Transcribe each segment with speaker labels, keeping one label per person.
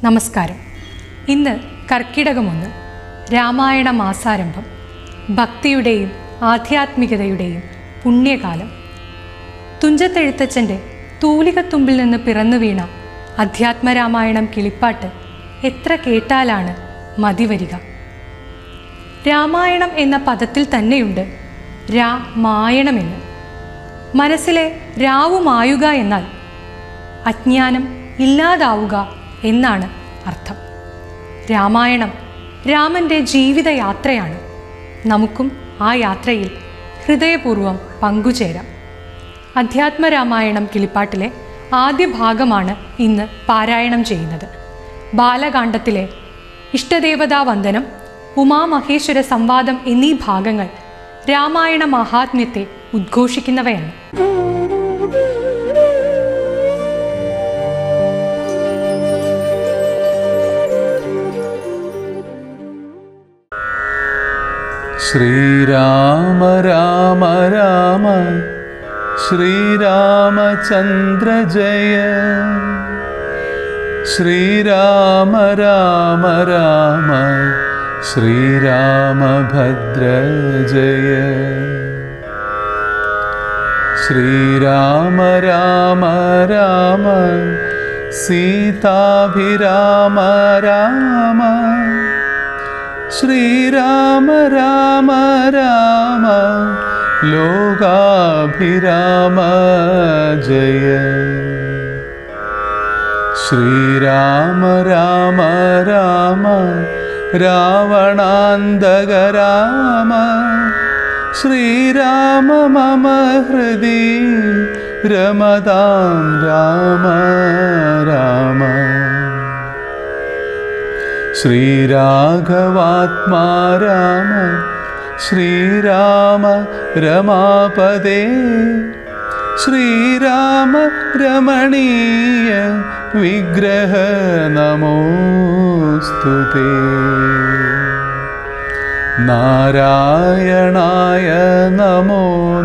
Speaker 1: നമസ്കാരം ഇന്ന് കർക്കിടകമൊന്ന് രാമായണ മാസാരംഭം ഭക്തിയുടെയും ആധ്യാത്മികതയുടെയും പുണ്യകാലം തുഞ്ചത്തെഴുത്തച്ഛൻ്റെ തൂലികത്തുമ്പിൽ നിന്ന് പിറന്നു വീണ അധ്യാത്മരാമായണം കിളിപ്പാട്ട് എത്ര കേട്ടാലാണ് മതിവരിക രാമായണം എന്ന പദത്തിൽ തന്നെയുണ്ട് രാമായണമെന്ന് മനസ്സിലെ രാവുമായുക എന്നാൽ അജ്ഞാനം ഇല്ലാതാവുക എന്നാണ് അർത്ഥം രാമായണം രാമൻ്റെ ജീവിതയാത്രയാണ് നമുക്കും ആ യാത്രയിൽ ഹൃദയപൂർവ്വം പങ്കുചേരാം അധ്യാത്മരാമായണം കിളിപ്പാട്ടിലെ ആദ്യ ഭാഗമാണ് ഇന്ന് പാരായണം ചെയ്യുന്നത് ബാലകാണ്ഡത്തിലെ ഇഷ്ടദേവതാ വന്ദനം ഉമാമഹേശ്വര സംവാദം എന്നീ ഭാഗങ്ങൾ രാമായണ മഹാത്മ്യത്തെ ഉദ്ഘോഷിക്കുന്നവയാണ്
Speaker 2: ശ്രീരാമ രാമ രാമ ശ്രീരാമചന്ദ്ര ജയ ശ്രീരാമ രാമ രാമ ശ്രീരാമഭദ്ര ജയ ശ്രീരാമ രാമ രാമ സീതാഭിരാമ രാമ ശ്രീരാമ രാമ രാമ ലോകാഭിരാമ ജയ ശ്രീരാമ രാമ രാമ രാവണാന്തക രാമ ശ്രീരാമ മമ ഹൃദി രമതാം രാമ രാമ ശ്രീരാഘവാത്മാ രാമ ശ്രീരാമ രമാപദേ ശ്രീരാമ രമണീയ വിഗ്രഹ നമോസ്തുതേ നാരായണായ നമോ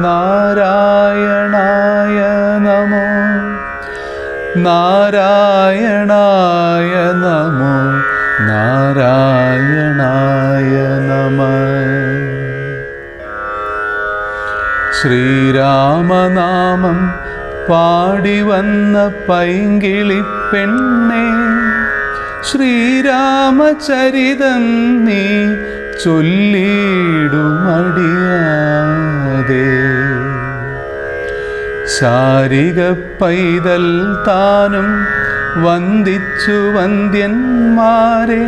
Speaker 2: നാരായണായ നമോ നാരായണായ നമോ നാരായണായ നമ ശ്രീരാമനാമം പാടി വന്ന പൈങ്കിളി പെണ്ണെ ശ്രീരാമചരിതം നീ ചൊല്ലിടുമടിയാതെ ശാരിക പൈതൽ താനും വന്ദിച്ചു വന്ദ്യന്മാരെ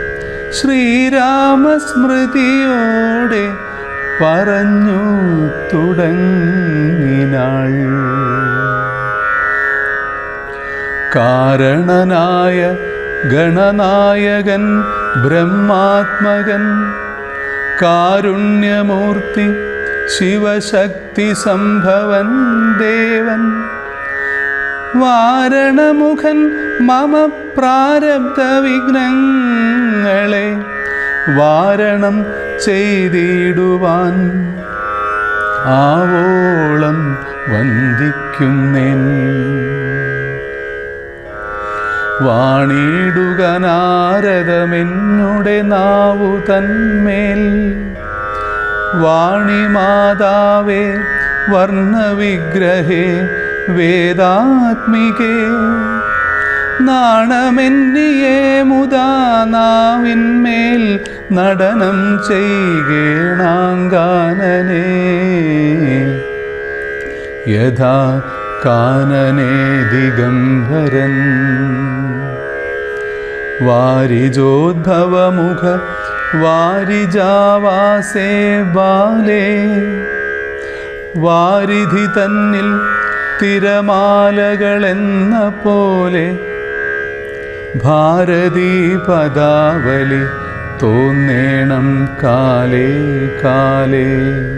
Speaker 2: ശ്രീരാമസ്മൃതിയോടെ പറഞ്ഞു തുടങ്ങിനാൾ കാരണനായ ഗണനായകൻ ബ്രഹ്മാത്മകൻ കാരുണ്യമൂർത്തി ശിവശക്തി സംഭവൻ ദേവൻ വാരണമുഖൻ മമ പ്രാരബ്ധ വിഘ്നങ്ങളെ വാരണം ചെയ്തിടുവാൻ ആവോളം വന്ദിക്കുന്നേൻ വാണിടുകനാരദമെന്നുടെ നാവു തന്മേൽ വാണിമാതാവേ വർണ്ണവിഗ്രഹേ വേദാത്മികേ നാണമെന്നിയേ മുതാ നാവിന്മേൽ നടനം ചെയ്യണാങ്കാനനേ യഥാ കാനനേ ദിഗംബരൻ വാരിജോദ്ഭവമുഖ വാരിജാവാസേ ബാലേ വാരിധി തന്നിൽ തിരമാലകളെന്ന പോലെ ഭാരതീ പദാവലി തോന്നേണം കാലേ കാലേ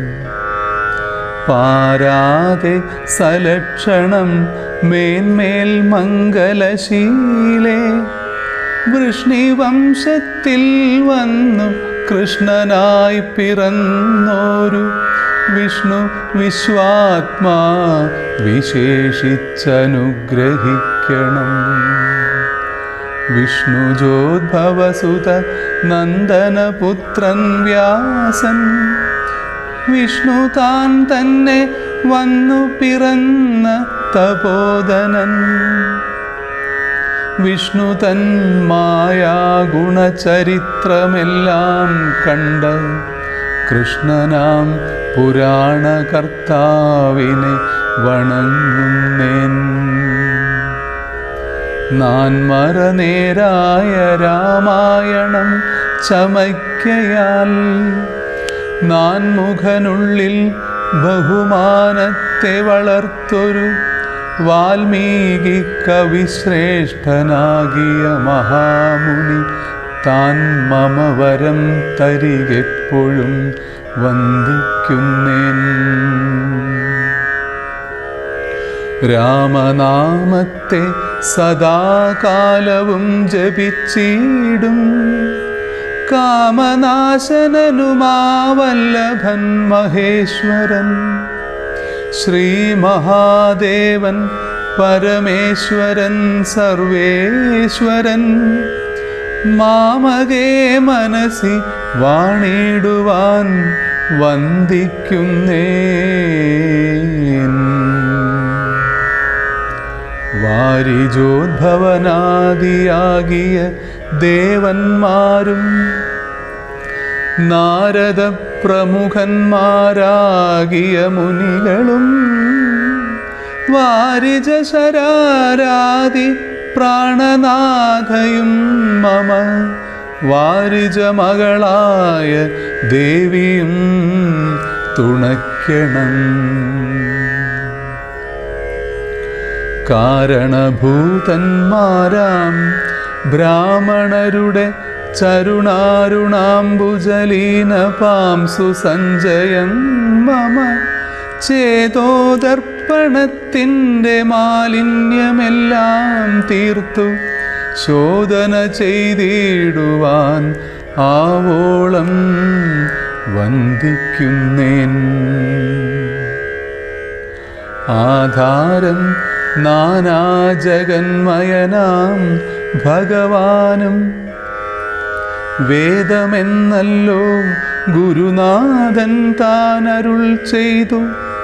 Speaker 2: പാരാതെ സലക്ഷണം മേന്മേൽ മംഗലശീലേ വൃഷ്ണിവംശത്തിൽ വന്നു കൃഷ്ണനായി പിറന്നോരു വിഷ്ണു വിശ്വാത്മാ വിശേഷിച്ചനുഗ്രഹിക്കണം വിഷ്ണുജോദ്ഭവസുത നന്ദനപുത്രൻ വ്യാസൻ വിഷ്ണു താൻ തന്നെ വന്നു പിറന്ന തപോധനൻ വിഷ്ണു തൻ മായാഗുണചരിത്രമെല്ലാം കണ്ട കൃഷ്ണനാം പുരാണകർത്താവിനെ വണങ്ങുന്നേൻ നാൻ മറനേരായ രാമായണം ചമയ്ക്കയാൽ നാൻ മുഖനുള്ളിൽ ബഹുമാനത്തെ വളർത്തൊരു വാൽമീകി കവിശ്രേഷ്ഠനാകിയ മഹാമുനി താൻ മമ വരം തരികെപ്പോഴും വന്ദിക്കുന്നേൻ രാമനാമത്തെ സദാകാലവും ജപിച്ചിടും കാമനാശനനുമാവല്ലഭൻ മഹേശ്വരൻ ശ്രീ മഹാദേവൻ പരമേശ്വരൻ സർവേശ്വരൻ മാമകേ മനസി വാണിടുവാൻ വന്ദിക്കുന്നേൻ വാരിജോദ്ഭവനാദിയാകിയ ദേവന്മാരും നാരദ പ്രമുഖന്മാരാകിയ മുനികളും വാരിജ ശരാരാതി പ്രാണനാഥയും മമ വാരിജ മകളായ ദേവിയും തുണയ്ക്കണം കാരണഭൂതന്മാരാം ബ്രാഹ്മണരുടെ ചരുണാരുണാംബുജലീന പാംസു സഞ്ജയം മമ ചേതോദർപ്പണത്തിൻ്റെ മാലിന്യമെല്ലാം തീർത്തു ശോധന ചെയ്തിടുവാൻ ആവോളം വന്ദിക്കുന്നേൻ ആധാരം നാനാജഗന്മയനാം ഭഗവാനും വേദമെന്നല്ലോ ഗുരുനാഥൻ താനരുൾ ചെയ്തു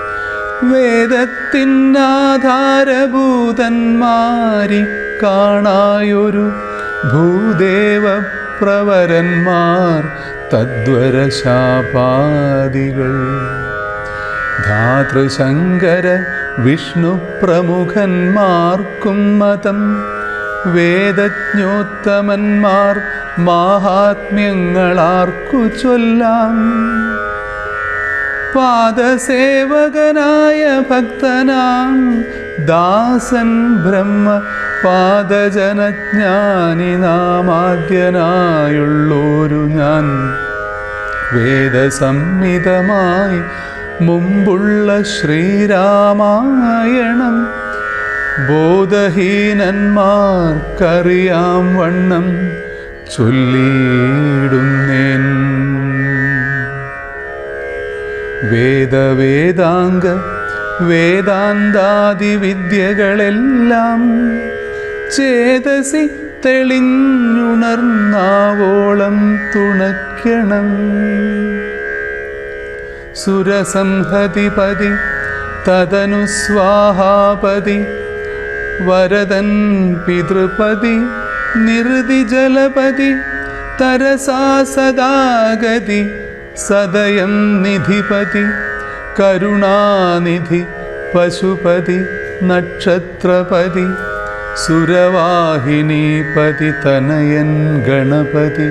Speaker 2: വേദത്തിനാധാരഭൂതന്മാരി കാണായൊരു ഭൂദേവ പ്രവരന്മാർ തദ്വരശാപാദികൾ ധാതൃശങ്കര വിഷ്ണു പ്രമുഖന്മാർക്കും മതം വേദജ്ഞോത്തമന്മാർ മാഹാത്മ്യങ്ങളാർക്കു ചൊല്ലാം പാദസേവകനായ ഭക്തനാം ദാസൻ ബ്രഹ്മ പാദജനജ്ഞാനി നാമാദ്യനായുള്ളോരു ഞാൻ വേദസംഹിതമായി മുമ്പുള്ള ശ്രീരാമായണം ബോധഹീനന്മാർക്കറിയാം വണ്ണം ചൊല്ലിയിടുന്നേൻ വേദവേദാംഗ വേദാന്താദി വിദ്യകളെല്ലാം ചേതസി തെളിഞ്ഞുണർന്നാവോളം തുണയ്ക്കണം സുരസംഹതിപതി തദനു സ്വാഹാപതി വരദൻ പിതൃപതി നിർതി ജലപതി തരസാ സദാഗതി സദയം നിധിപതി കരുണാനിധി പശുപതി നക്ഷത്രപതി സുരവാഹിനീപതി തനയൻ ഗണപതി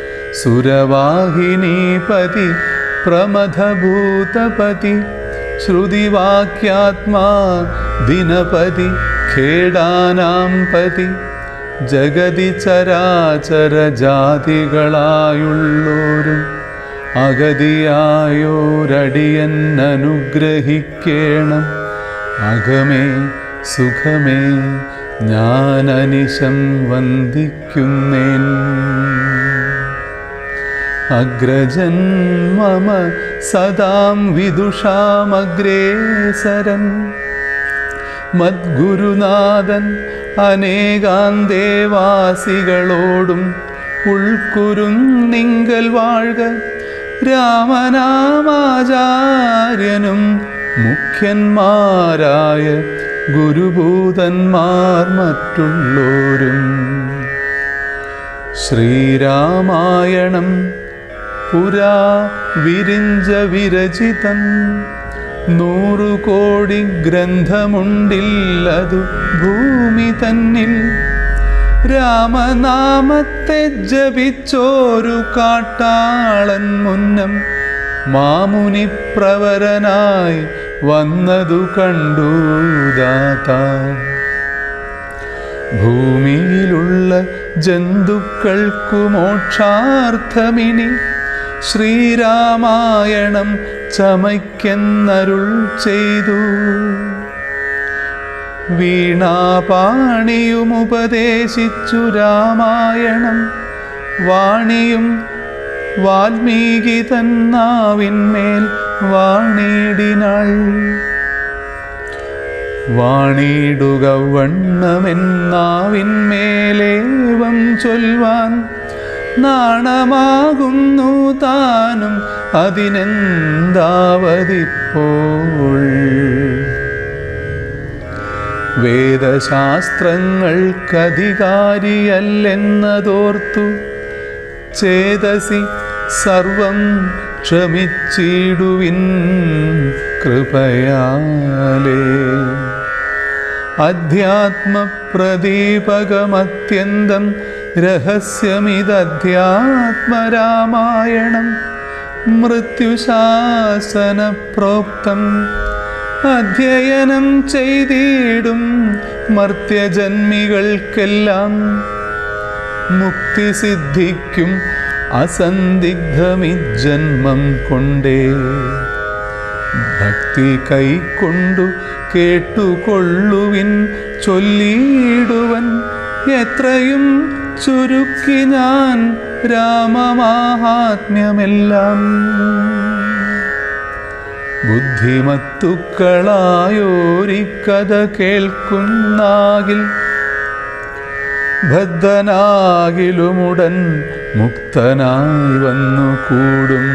Speaker 2: സുരവാഹിനീപതി പ്രമഥഭൂതപതി ശ്രുതിവാക്യാത്മാ ദിനപതി ഖേടാനാം പതി ജഗതി ചരാചര ജാതികളായുള്ളോരും അഗതിയായോരടിയൻ അനുഗ്രഹിക്കേണം അകമേ സുഖമേ ഞാനനിശം വന്ദിക്കുന്നേൻ അഗ്രജൻ മമ സദാം വിദുഷാമഗ്രേസരൻ മദ്ഗുരുനാഥൻ അനേകാന്തേവാസികളോടും ഉൾക്കുരുന്നിങ്കൽ വാഴ്ക രാമനാമാചാര്യനും മുഖ്യന്മാരായ ഗുരുഭൂതന്മാർ മറ്റുള്ളോരും ശ്രീരാമായണം പുരാ വിരിഞ്ച വിരചിതം നൂറു കോടി ഗ്രന്ഥമുണ്ടില്ലതു ഭൂമി തന്നിൽ രാമനാമത്തെ ജപിച്ചോരു കാട്ടാളൻ മുന്നം മാമുനി പ്രവരനായി വന്നതു കണ്ടു ദാത ഭൂമിയിലുള്ള ജന്തുക്കൾക്കു മോക്ഷാർത്ഥമിനി ശ്രീരാമായണം ചമയ്ക്കെന്നരുൾ ചെയ്തു വീണാപാണിയുമുപദേശിച്ചു രാമായണം വാണിയും വാൽമീകി തന്നാവിന്മേൽ വാണിടിനാൾ വാണിടുക വണ്ണമെന്നാവിന്മേലേവം ചൊൽവാൻ നാണമാകുന്നു താനും അതിനെന്താവതിപ്പോൾ വേദശാസ്ത്രങ്ങൾക്കധികാരിയല്ലെന്നതോർത്തു ചേതസി സർവം ക്ഷമിച്ചിടുവിൻ കൃപയാലേ അധ്യാത്മപ്രദീപകമത്യന്തം രഹസ്യമിതധ്യാത്മരാമായണം മൃത്യുശാസനപ്രോക്തം അധ്യയനം ചെയ്തിടും മർത്യജന്മികൾക്കെല്ലാം മുക്തി സിദ്ധിക്കും അസന്ദിഗ്ധമിജന്മം കൊണ്ടേ ഭക്തി കൈക്കൊണ്ടു കേട്ടുകൊള്ളുവിൻ ചൊല്ലിയിടുവൻ എത്രയും ചുരുക്കി ഞാൻ രാമമാഹാത്മ്യമെല്ലാം ബുദ്ധിമത്തുക്കളായോരിക്കഥ കേൾക്കുന്നാകിൽ ബദ്ധനാകിലുമുടൻ മുക്തനായി വന്നു കൂടും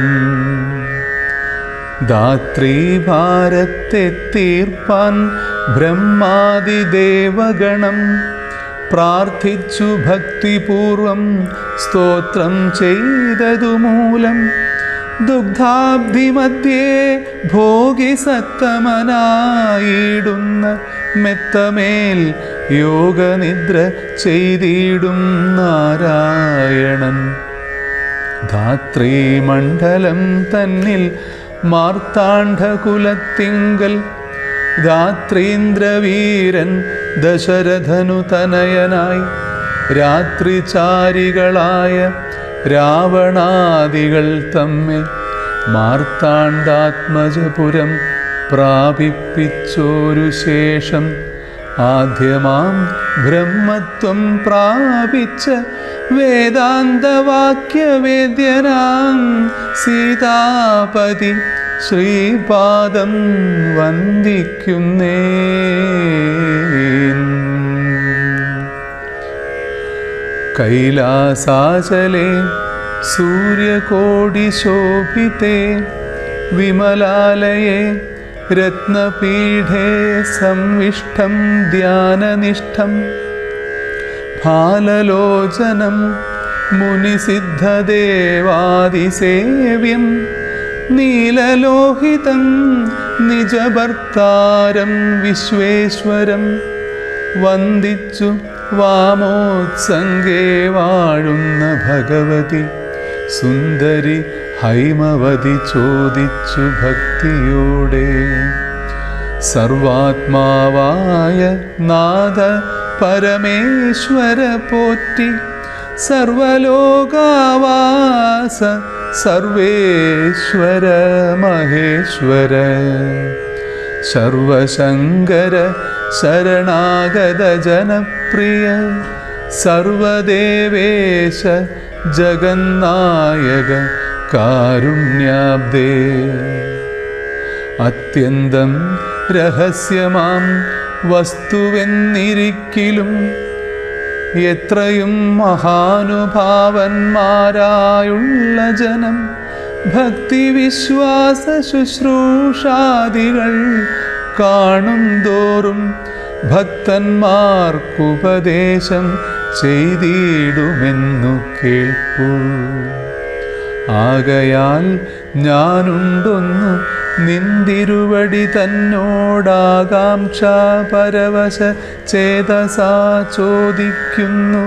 Speaker 2: ധാത്രീ ഭാരത്തെ തീർപ്പാൻ ബ്രഹ്മാതിദേവഗണം പ്രാർത്ഥിച്ചു ഭക്തിപൂർവം സ്തോത്രം ചെയ്തതുമൂലം ദുഗ്ധാബ്ധിമധ്യേ ഭോഗി സത്തമനായിടുന്ന മെത്തമേൽ യോഗനിദ്ര ചെയ്തിടും നാരായണൻ ധാത്രീമണ്ഡലം തന്നിൽ മാർത്താണ്ഡകുലത്തിങ്കൽ ധാത്രീന്ദ്രവീരൻ ദശരഥനു തനയനായി രാത്രിചാരികളായ രാവണാദികൾ തമ്മെ മാർത്താണ്ഡാത്മജപുരം പ്രാപിപ്പിച്ചോരു ശേഷം ആദ്യമാം ബ്രഹ്മത്വം പ്രാപിച്ച വേദാന്തവാക്യവേദ്യനാം സീതാപതി ശ്രീപാദം വന്ദിക്കുന്നേ കൈലാസാചലെ സൂര്യകോടിശോഭിത്തെ വിമലാലയെ രത്നപീഠേ സംവിഷ്ടം ധ്യാനനിഷ്ഠം ഫാലലോചനം മുനിസിദ്ധദേവാദിസേവ്യം നീലലോഹിതം നിജഭർത്താരം വിശ്വേശ്വരം വന്ദിച്ചു വാമോത്സംഗേ വാഴുന്ന ഭഗവതി സുന്ദരി ഹൈമവതി ചോദിച്ചു ഭക്തിയോടെ സർവാത്മാവായ നാഥ പരമേശ്വര പോറ്റി സർവലോകാവാസ സർവേശ്വര മഹേശ്വര സർവശങ്കര ശരണാഗത ജനപ്രിയ സർവദേവേശ ജഗന്നായക കാരുണ്യാബ്ദേ അത്യന്തം രഹസ്യമാം വസ്തുവെന്നിരിക്കിലും എത്രയും മഹാനുഭാവന്മാരായുള്ള ജനം ഭക്തിവിശ്വാസ ശുശ്രൂഷാദികൾ കാണും തോറും ഭക്തന്മാർക്കുപദേശം ചെയ്തിടുമെന്നു കേൾപ്പൂ ആകയാൽ ഞാനുണ്ടൊന്നു നിന്തിരുവടി തന്നോടാകാംക്ഷ പരവശ ചേതസാ ചോദിക്കുന്നു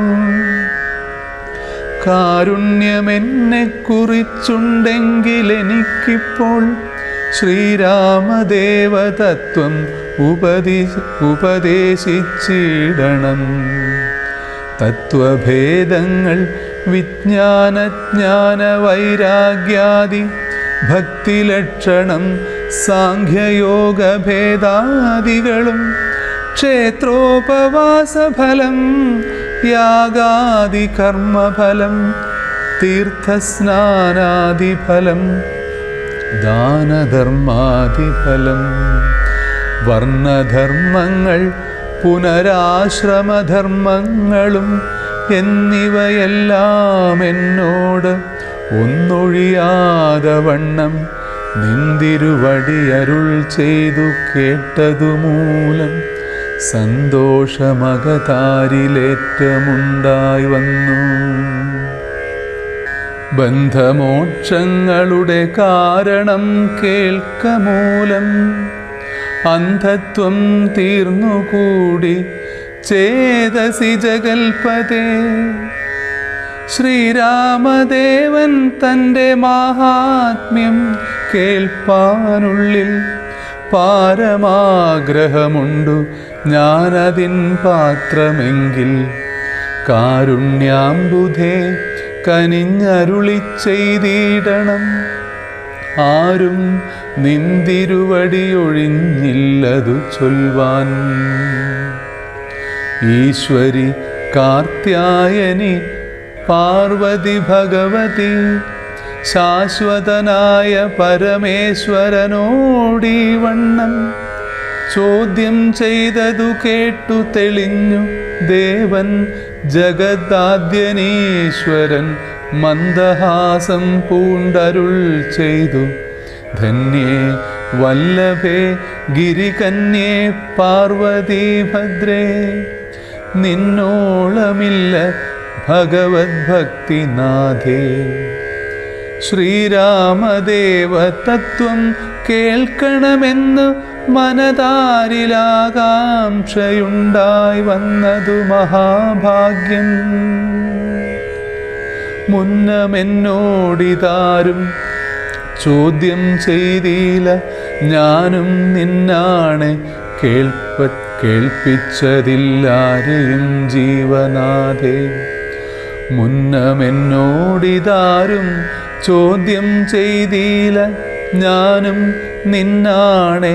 Speaker 2: കാരുണ്യമെന്നെ കുറിച്ചുണ്ടെങ്കിൽ എനിക്കിപ്പോൾ ശ്രീരാമദേവതത്വം ഉപദി ഉപദേശിച്ചിടണം തത്വഭേദങ്ങൾ വിജ്ഞാനജ്ഞാന വൈരാഗ്യാദി ഭക്തിലക്ഷണം സാഖ്യയോഗഭേദാദികളും ക്ഷേത്രോപവാസഫലം യാഗാദി കർമ്മഫലം തീർത്ഥസ്നാനാദിഫലം ദാനധർമാദിഫലം വർണ്ണധർമ്മങ്ങൾ പുനരാശ്രമധർമ്മങ്ങളും എന്നിവയെല്ലാം എന്നോട് ഒന്നൊഴിയാതെ വണ്ണം നിന്തിരുവടിയരുൾ ചെയ്തു കേട്ടതുമൂലം സന്തോഷമകതാരിലേറ്റമുണ്ടായി വന്നു ബന്ധമോക്ഷങ്ങളുടെ കാരണം കേൾക്കമൂലം അന്ധത്വം തീർന്നുകൂടി ചേതസി ജഗൽപതേ ശ്രീരാമദേവൻ തൻ്റെ മാഹാത്മ്യം കേൾപ്പാനുള്ളിൽ പാരമാഗ്രഹമുണ്ടു ഞാനതിൻ പാത്രമെങ്കിൽ കാരുണ്യാംബുധേ കനിഞ്ഞരുളി ചെയ്തിടണം ആരും നിന്തിരുവടിയൊഴിഞ്ഞില്ലതു ചൊൽവാൻ ഈശ്വരി കാർത്യായനി പാർവതി ഭഗവതി ശാശ്വതനായ പരമേശ്വരനോടീ വണ്ണം ചോദ്യം ചെയ്തതു കേട്ടു തെളിഞ്ഞു ദേവൻ ജഗദാദ്യനീശ്വരൻ മന്ദഹാസം പൂണ്ടരുൾ ചെയ്തു ധന്യേ വല്ലഭേ ഗിരികന്യേ പാർവതി ഭദ്രേ നിന്നോളമില്ല ഭഗവത് ഭക്തിനാഥേ ശ്രീരാമദേവ തത്വം കേൾക്കണമെന്ന് മനതാരിലാകാംക്ഷയുണ്ടായി വന്നതു മഹാഭാഗ്യം മുന്നമെന്നോടിതാരും ചോദ്യം ചെയ്തില്ല ഞാനും നിന്നാണ് കേൾപ്പ കേൾപ്പിച്ചതില്ലാരെയും ജീവനാഥേ മുന്നമെന്നോടിതാരും ചോദ്യം ചെയ്തില്ല ഞാനും നിന്നാണെ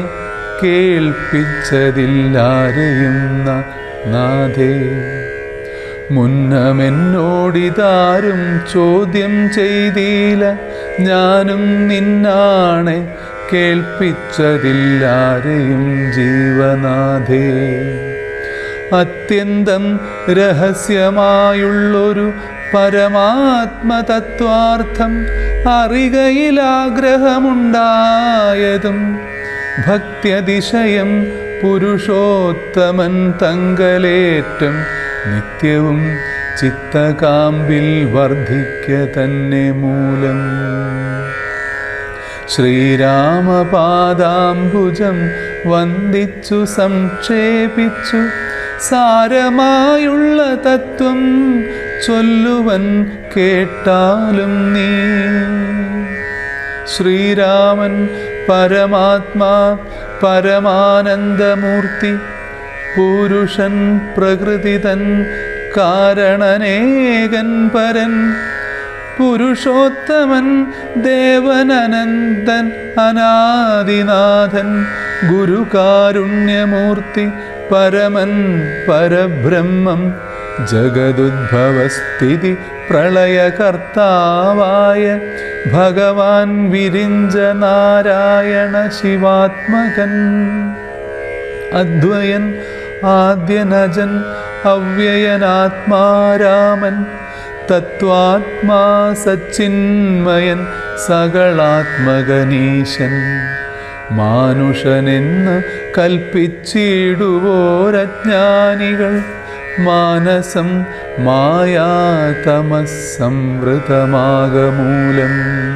Speaker 2: കേൾപ്പിച്ചതില്ലാരെയും ന- നാഥേ മുന്നമെന്നോടിതാരും ചോദ്യം ചെയ്തില്ല ഞാനും നിന്നാണെ കേൾപ്പിച്ചതില്ലാരെയും ജീവനാഥേ അത്യന്തം രഹസ്യമായുള്ളൊരു പരമാത്മതത്വാർത്ഥം അറികയിലാഗ്രഹമുണ്ടായതും ഭക്ത്യതിശയം പുരുഷോത്തമൻ തങ്കലേറ്റം നിത്യവും ചിത്തകാമ്പിൽ വർദ്ധിക്ക തന്നെ മൂലം ശ്രീരാമപാദാംബുജം വന്ദിച്ചു സംക്ഷേപിച്ചു സാരമായുള്ള തത്വം ചൊല്ലുവൻ കേട്ടാലും നീ ശ്രീരാമൻ പരമാത്മാ പരമാനന്ദമൂർത്തി പുരുഷൻ പ്രകൃതിതൻ കാരണനേകൻ പരൻ പുരുഷോത്തമൻ ദേവനനന്ദൻ അനാദിനാഥൻ ഗുരുകാരുണ്യമൂർത്തി പരമൻ പരബ്രഹ്മം ജഗദുദ്ഭവസ്ഥിതി പ്രളയകർത്താവായ ഭഗവാൻ വിരിഞ്ച നാരായണ ശിവാത്മകൻ അദ്വയൻ ആദ്യനജൻ അവ്യയനാത്മാരാമൻ തത്വാത്മാ സച്ചിന്മയൻ സകളാത്മകനീശൻ മാനുഷനെന്ന് കൽപ്പിച്ചിടുവോരജ്ഞാനികൾ മാനസം മായാതമസംവൃതമാകമൂലം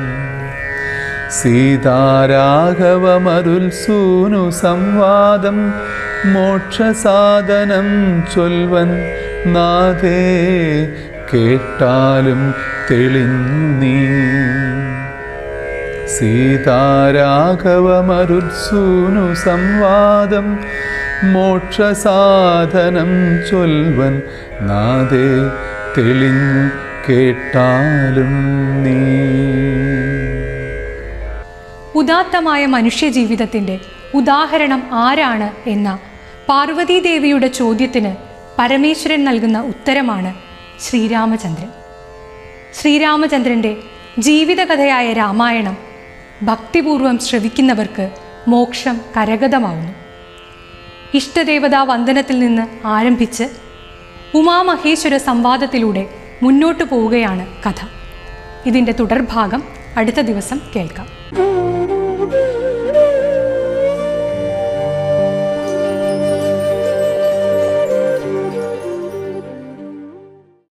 Speaker 2: സീതാരാഘവമരുൽസൂനു സംവാദം മോക്ഷസാധനം ചൊൽവൻ നാഥേ കേട്ടാലും തെളിഞ്ഞു നീ സീതാരാഘവമരുത്സൂനു സംവാദം മോക്ഷസാധനം ചൊൽവൻ നാദേ തെളിഞ്ഞു കേട്ടാലും നീ
Speaker 1: ഉദാത്തമായ മനുഷ്യജീവിതത്തിൻ്റെ ഉദാഹരണം ആരാണ് എന്ന പാർവതീദേവിയുടെ ചോദ്യത്തിന് പരമേശ്വരൻ നൽകുന്ന ഉത്തരമാണ് ശ്രീരാമചന്ദ്രൻ ശ്രീരാമചന്ദ്രൻ്റെ ജീവിതകഥയായ രാമായണം ഭക്തിപൂർവം ശ്രവിക്കുന്നവർക്ക് മോക്ഷം കരഗതമാവുന്നു ഇഷ്ടദേവതാ വന്ദനത്തിൽ നിന്ന് ആരംഭിച്ച് ഉമാമഹേശ്വര സംവാദത്തിലൂടെ മുന്നോട്ടു പോവുകയാണ് കഥ ഇതിൻ്റെ തുടർഭാഗം അടുത്ത ദിവസം കേൾക്കാം